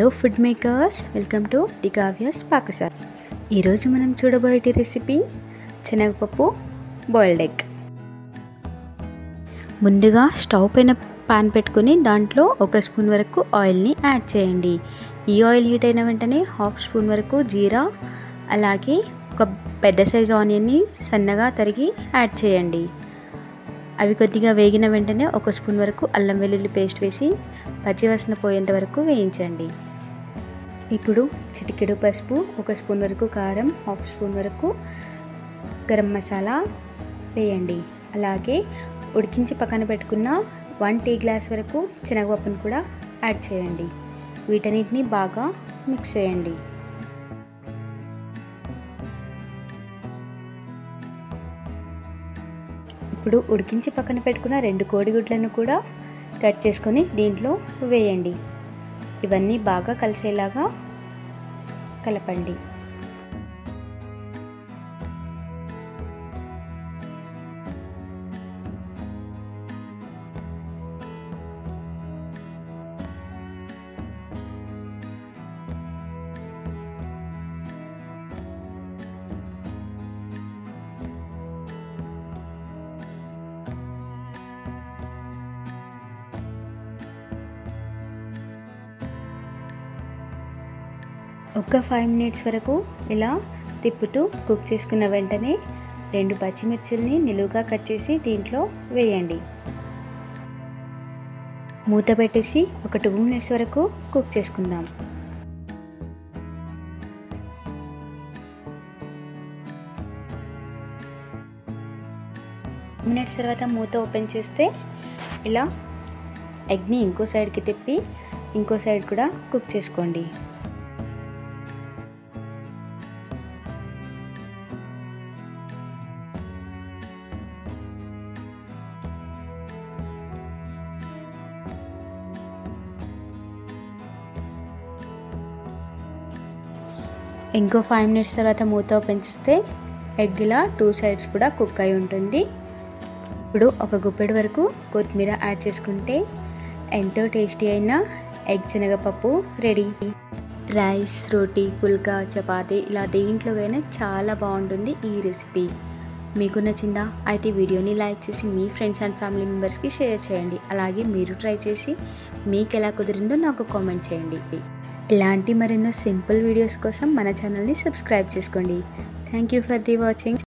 hello food makers welcome to the Kavya's పాకసార్ ఈరోజు మనం చూడబోయే రెసిపీ శనగపప్పు బాయిల్డ్ ఎగ్ ముందుగా స్టవ్ పైన పాన్ పెట్టుకుని దాంట్లో ఒక స్పూన్ వరకు ఆయిల్ని యాడ్ చేయండి ఈ ఆయిల్ హీట్ అయిన వెంటనే హాఫ్ స్పూన్ వరకు జీరా అలాగే ఒక పెద్ద సైజ్ ఆనియన్ని సన్నగా తరిగి యాడ్ చేయండి అవి కొద్దిగా వేగిన వెంటనే ఒక స్పూన్ వరకు అల్లం వెల్లుల్లి పేస్ట్ వేసి పచ్చివాసన పోయేంత వరకు వేయించండి ఇప్పుడు చిటికెడు పసుపు ఒక స్పూన్ వరకు కారం హాఫ్ స్పూన్ వరకు గరం మసాలా వేయండి అలాగే ఉడికించి పక్కన పెట్టుకున్న వన్ టీ గ్లాస్ వరకు శనగపప్పును కూడా యాడ్ చేయండి వీటన్నిటిని బాగా మిక్స్ చేయండి ఇప్పుడు ఉడికించి పక్కన పెట్టుకున్న రెండు కోడిగుడ్లను కూడా కట్ చేసుకొని దీంట్లో వేయండి ఇవన్నీ బాగా కలిసేలాగా కలపండి ఒక ఫైవ్ మినిట్స్ వరకు ఇలా తిప్పుతూ కుక్ చేసుకున్న వెంటనే రెండు పచ్చిమిర్చిల్ని నిలువుగా కట్ చేసి దీంట్లో వేయండి మూత పెట్టేసి ఒక టూ మినిట్స్ వరకు కుక్ చేసుకుందాం మినిట్స్ తర్వాత మూత ఓపెన్ చేస్తే ఇలా ఎగ్ని ఇంకో సైడ్కి తిప్పి ఇంకో సైడ్ కూడా కుక్ చేసుకోండి ఇంకో ఫైవ్ మినిట్స్ తర్వాత మూత ఓపెన్ చేస్తే ఎగ్ ఇలా టూ సైడ్స్ కూడా కుక్ అయి ఉంటుంది ఇప్పుడు ఒక గుప్పెడు వరకు కొత్తిమీర యాడ్ చేసుకుంటే ఎంతో టేస్టీ అయిన ఎగ్ శనగపప్పు రెడీ రైస్ రోటీ పుల్కా చపాతీ ఇలా దేంట్లోకైనా చాలా బాగుంటుంది ఈ రెసిపీ మీకు నచ్చిందా అయితే వీడియోని లైక్ చేసి మీ ఫ్రెండ్స్ అండ్ ఫ్యామిలీ మెంబర్స్కి షేర్ చేయండి అలాగే మీరు ట్రై చేసి మీకు ఎలా కుదిరిందో నాకు కామెంట్ చేయండి ఇలాంటి మరెన్నో సింపుల్ వీడియోస్ కోసం మన ఛానల్ని సబ్స్క్రైబ్ చేసుకోండి thank you for the watching